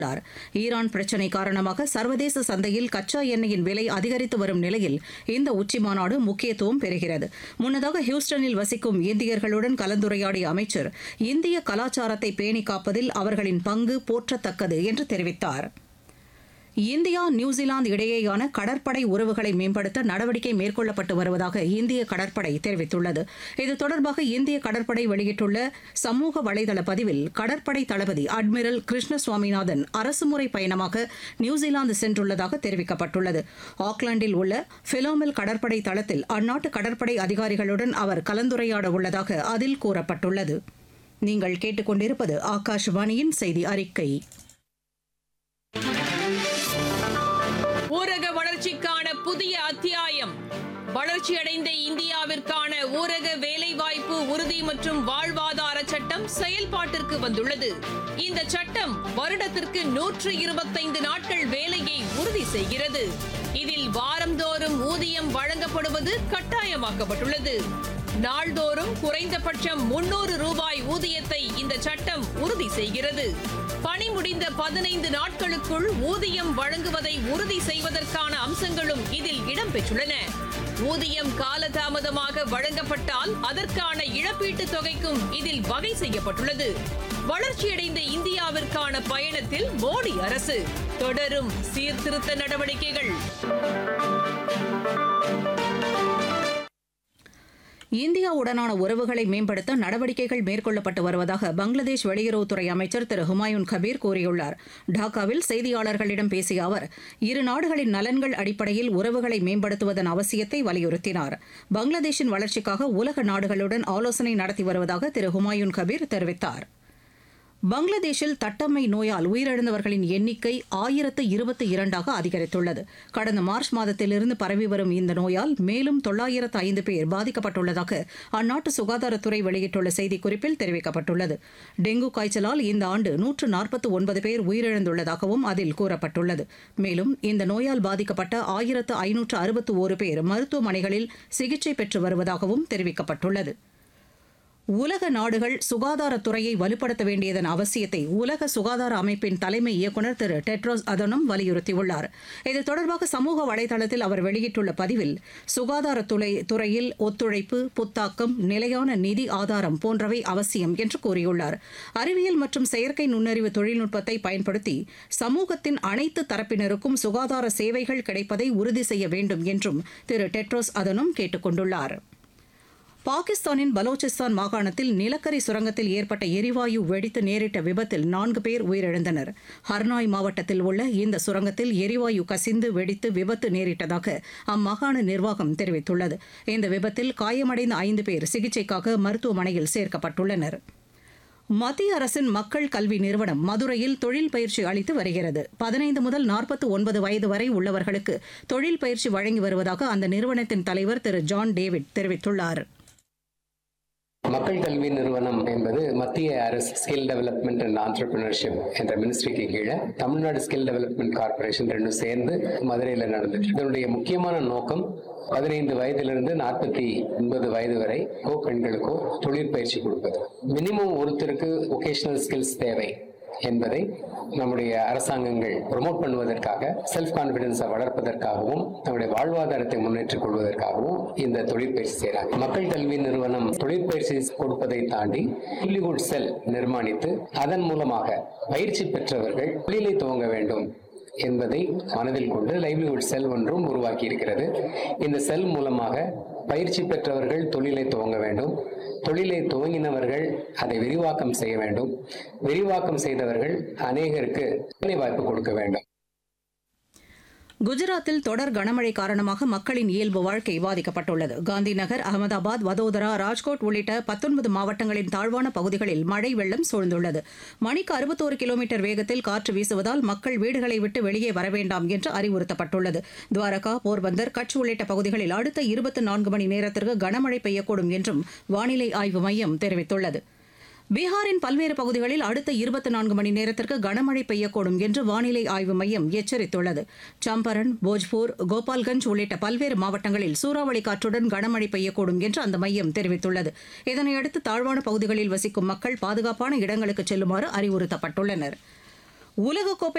தெரிவித்தார் ஈரான் பிரச்சினை காரணமாக சர்வதேச சந்தையில் கச்சா எண்ணெயின் விலை அதிகரித்து வரும் நிலையில் இந்த உச்சிமாநாடு முக்கியத்துவம் பெறுகிறது முன்னதாக ஹியூஸ்டனில் வசிக்கும் இந்தியர்களுடன் கலந்துரையாடிய அமைச்சர் இந்திய கலாச்சாரத்தை பேணி காப்பதில் அவர்களின் பங்கு போற்றத்தக்கது என்று தெரிவித்தார் இந்தியா நியூசிலாந்து இடையேயான கடற்படை உறவுகளை மேம்படுத்த நடவடிக்கை மேற்கொள்ளப்பட்டு வருவதாக இந்திய கடற்படை தெரிவித்துள்ளது இது தொடர்பாக இந்திய கடற்படை வெளியிட்டுள்ள சமூக வலைதள பதிவில் கடற்படை தளபதி அட்மிரல் கிருஷ்ண சுவாமிநாதன் அரசுமுறை பயணமாக நியூசிலாந்து சென்றுள்ளதாக தெரிவிக்கப்பட்டுள்ளது ஆக்லாந்தில் உள்ள பிலோமில் கடற்படை தளத்தில் அந்நாட்டு கடற்படை அதிகாரிகளுடன் அவர் கலந்துரையாட உள்ளதாக அதில் கூறப்பட்டுள்ளது நீங்கள் கேட்டுக்கொண்டிருப்பது ஆகாஷவாணியின் செய்தி அறிக்கை ஊரக வளர்ச்சிக்கான புதிய அத்தியாயம் வளர்ச்சியடைந்த இந்தியாவிற்கான ஊரக வேலைவாய்ப்பு உறுதி மற்றும் வாழ்வாதார சட்டம் செயல்பாட்டிற்கு வந்துள்ளது இந்த சட்டம் வருடத்திற்கு நூற்று இருபத்தைந்து நாட்கள் வேலையை உறுதி செய்கிறது இதில் வாரந்தோறும் ஊதியம் வழங்கப்படுவது கட்டாயமாக்கப்பட்டுள்ளது நாள்தோறும் குறைந்தபட்சம் முன்னூறு ரூபாய் ஊதியத்தை இந்த சட்டம் உறுதி செய்கிறது பணி முடிந்த பதினைந்து நாட்களுக்குள் ஊதியம் வழங்குவதை உறுதி செய்வதற்கான அம்சங்களும் இதில் இடம்பெற்றுள்ளன ஊதியம் காலதாமதமாக வழங்கப்பட்டால் அதற்கான இழப்பீட்டுத் தொகைக்கும் இதில் வகை செய்யப்பட்டுள்ளது வளர்ச்சியடைந்த இந்தியாவிற்கான பயணத்தில் மோடி அரசு தொடரும் சீர்திருத்த நடவடிக்கைகள் இந்தியாவுடனான உறவுகளை மேம்படுத்த நடவடிக்கைகள் மேற்கொள்ளப்பட்டு வருவதாக பங்களாதேஷ் வெளியுறவுத்துறை அமைச்சர் திரு ஹுமாயூன் கபீர் கூறியுள்ளார் டாக்காவில் செய்தியாளர்களிடம் பேசிய அவர் இரு நாடுகளின் நலன்கள் அடிப்படையில் உறவுகளை மேம்படுத்துவதன் அவசியத்தை வலியுறுத்தினார் பங்களாதேஷின் வளர்ச்சிக்காக உலக நாடுகளுடன் ஆலோசனை நடத்தி வருவதாக திரு ஹுமாயூன் கபீர் தெரிவித்தார் பங்களாதேஷில் தட்டம்மை நோயால் உயிரிழந்தவர்களின் எண்ணிக்கை ஆயிரத்து இருபத்தி இரண்டாக அதிகரித்துள்ளது கடந்த மார்ச் மாதத்திலிருந்து பரவி வரும் இந்த நோயால் மேலும் தொள்ளாயிரத்து ஐந்து பேர் பாதிக்கப்பட்டுள்ளதாக அந்நாட்டு சுகாதாரத்துறை வெளியிட்டுள்ள செய்திக்குறிப்பில் தெரிவிக்கப்பட்டுள்ளது டெங்கு காய்ச்சலால் இந்த ஆண்டு நூற்று நாற்பத்தி ஒன்பது பேர் உயிரிழந்துள்ளதாகவும் அதில் கூறப்பட்டுள்ளது மேலும் இந்த நோயால் பாதிக்கப்பட்ட ஆயிரத்து ஐநூற்று அறுபத்து ஒரு பேர் மருத்துவமனைகளில் சிகிச்சை பெற்று வருவதாகவும் தெரிவிக்கப்பட்டுள்ளது உலக நாடுகள் சுகாதாரத்துறையை வலுப்படுத்த வேண்டியதன் அவசியத்தை உலக சுகாதார அமைப்பின் தலைமை இயக்குநர் திரு டெட்ரோஸ் அதனும் வலியுறுத்தியுள்ளார் இது தொடர்பாக சமூக வலைதளத்தில் அவர் வெளியிட்டுள்ள பதிவில் சுகாதாரத்துறை துறையில் ஒத்துழைப்பு புத்தாக்கம் நிலையான நிதி ஆதாரம் போன்றவை அவசியம் என்று கூறியுள்ளார் அறிவியல் மற்றும் செயற்கை நுண்ணறிவு தொழில்நுட்பத்தை பயன்படுத்தி சமூகத்தின் அனைத்து தரப்பினருக்கும் சுகாதார சேவைகள் கிடைப்பதை உறுதி செய்ய வேண்டும் என்றும் திரு டெட்ரோஸ் அதனும் கேட்டுக் கொண்டுள்ளார் பாகிஸ்தானின் பலோச்சிஸ்தான் மாகாணத்தில் நிலக்கரி சுரங்கத்தில் ஏற்பட்ட எரிவாயு வெடித்து நேரிட்ட விபத்தில் நான்கு பேர் உயிரிழந்தனர் ஹர்னாய் மாவட்டத்தில் உள்ள இந்த சுரங்கத்தில் எரிவாயு கசிந்து வெடித்து விபத்து நேரிட்டதாக அம்மாகாண நிர்வாகம் தெரிவித்துள்ளது இந்த விபத்தில் காயமடைந்த ஐந்து பேர் சிகிச்சைக்காக மருத்துவமனையில் சேர்க்கப்பட்டுள்ளனர் மத்திய அரசின் மக்கள் கல்வி நிறுவனம் மதுரையில் தொழில் பயிற்சி அளித்து வருகிறது பதினைந்து முதல் நாற்பத்தி ஒன்பது வயது வரை உள்ளவர்களுக்கு தொழில் பயிற்சி வழங்கி வருவதாக அந்த நிறுவனத்தின் தலைவர் திரு ஜான் டேவிட் தெரிவித்துள்ளார் மக்கள் கல்வி நிறுவனம் என்பது மத்திய அரசு ஸ்கில் டெவலப்மெண்ட் அண்ட் ஆண்டர்பிரினர்ஷிப் என்ற மினிஸ்ட்ரிக்கு கீழே தமிழ்நாடு ஸ்கில் டெவலப்மெண்ட் கார்பரேஷன் ரெண்டும் சேர்ந்து மதுரையில் நடந்துட்டு இதனுடைய முக்கியமான நோக்கம் பதினைந்து வயதிலிருந்து நாற்பத்தி ஒன்பது வயது வரை கோ பெண்களுக்கோ தொழிற்பயிற்சி கொடுப்பது மினிமம் ஒருத்தருக்கு ஒகேஷனல் ஸ்கில்ஸ் தேவை என்பதை நம்முடைய அரசாங்கங்கள் ப்ரொமோட் பண்ணுவதற்காக செல்ஃப் கான்பிடன்ஸை வளர்ப்பதற்காகவும் நம்முடைய வாழ்வாதாரத்தை முன்னேற்றிக் கொள்வதற்காகவும் இந்த தொழிற்பயிற்சி செய்கிறாங்க மக்கள் கல்வி நிறுவனம் தொழிற்பயிற்சி கொடுப்பதை தாண்டி லிவ்லிஹுட் செல் நிர்மாணித்து அதன் மூலமாக பயிற்சி பெற்றவர்கள் தொழிலை துவங்க வேண்டும் என்பதை மனதில் கொண்டு லைவ்லிஹுட் செல் ஒன்றும் உருவாக்கி இருக்கிறது இந்த செல் மூலமாக பயிற்சி பெற்றவர்கள் தொழிலை துவங்க வேண்டும் தொழிலை துவங்கினவர்கள் அதை விரிவாக்கம் செய்ய வேண்டும் விரிவாக்கம் செய்தவர்கள் அநேகருக்கு வேலை வாய்ப்பு கொடுக்க வேண்டும் குஜராத்தில் தொடர் கனமழை காரணமாக மக்களின் இயல்பு வாழ்க்கை பாதிக்கப்பட்டுள்ளது காந்தி நகர் அகமதாபாத் வதோதரா ராஜ்கோட் உள்ளிட்ட பத்தொன்பது மாவட்டங்களின் தாழ்வான பகுதிகளில் மழை வெள்ளம் சூழ்ந்துள்ளது மணிக்கு அறுபத்தோரு கிலோமீட்டர் வேகத்தில் காற்று வீசுவதால் மக்கள் வீடுகளை விட்டு வெளியே வர வேண்டாம் என்று அறிவுறுத்தப்பட்டுள்ளது துவாரகா போர்பந்தர் கட்ச் உள்ளிட்ட பகுதிகளில் அடுத்த இருபத்தி நான்கு மணி நேரத்திற்கு கனமழை பெய்யக்கூடும் என்றும் வானிலை ஆய்வு மையம் தெரிவித்துள்ளது பீகாரின் பல்வேறு பகுதிகளில் அடுத்த இருபத்தி நான்கு மணி நேரத்திற்கு கனமழை பெய்யக்கூடும் என்று வானிலை ஆய்வு மையம் எச்சரித்துள்ளது சம்பரன் போஜ்பூர் கோபால்கஞ்ச் உள்ளிட்ட பல்வேறு மாவட்டங்களில் சூறாவளி காற்றுடன் கனமழை பெய்யக்கூடும் என்று அந்த மையம் தெரிவித்துள்ளது இதனையடுத்து தாழ்வான பகுதிகளில் வசிக்கும் மக்கள் பாதுகாப்பான இடங்களுக்கு செல்லுமாறு அறிவுறுத்தப்பட்டுள்ளனர் உலகக்கோப்பை